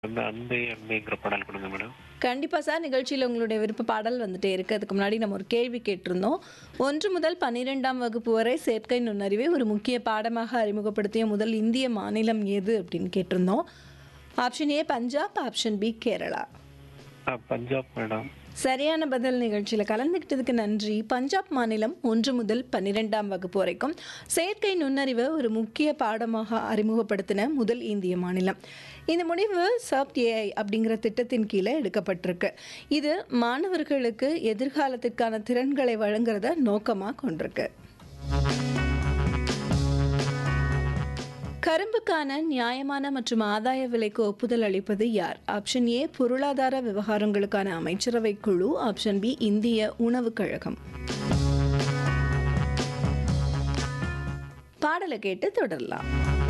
வந்து அன்பே அன்பேங்கிற பாடல் கொடுங்க மேடம் கண்டிப்பா சார் நிகழ்ச்சியில் உங்களுடைய விருப்ப பாடல் வந்துட்டே இருக்கு அதுக்கு முன்னாடி நம்ம ஒரு கேள்வி கேட்டிருந்தோம் ஒன்று முதல் பன்னிரெண்டாம் வகுப்பு வரை செயற்கை நுண்ணறிவை ஒரு முக்கிய பாடமாக அறிமுகப்படுத்திய முதல் இந்திய மாநிலம் எது அப்படின்னு கேட்டிருந்தோம் option A Punjab option B Kerala ஆ பஞ்சாப் மேடம் சரியான பதில் நிகழ்ச்சியில் கலந்துக்கிட்டதுக்கு நன்றி பஞ்சாப் மாநிலம் ஒன்று முதல் பன்னிரெண்டாம் வகுப்பு வரைக்கும் செயற்கை நுண்ணறிவை ஒரு முக்கிய பாடமாக அறிமுகப்படுத்தின முதல் இந்திய மாநிலம் இந்த முடிவு சப்ட் ஏஐ அப்படிங்கிற திட்டத்தின் கீழே எடுக்கப்பட்டிருக்கு இது மாணவர்களுக்கு எதிர்காலத்திற்கான திறன்களை வழங்குறத நோக்கமாக கொண்டிருக்கு கரும்புக்கான நியாயமான மற்றும் ஆதாய விலைக்கு ஒப்புதல் அளிப்பது யார் ஆப்ஷன் ஏ பொருளாதார விவகாரங்களுக்கான அமைச்சரவை குழு ஆப்ஷன் பி இந்திய உணவுக் கழகம் பாடலை கேட்டு தொடரலாம்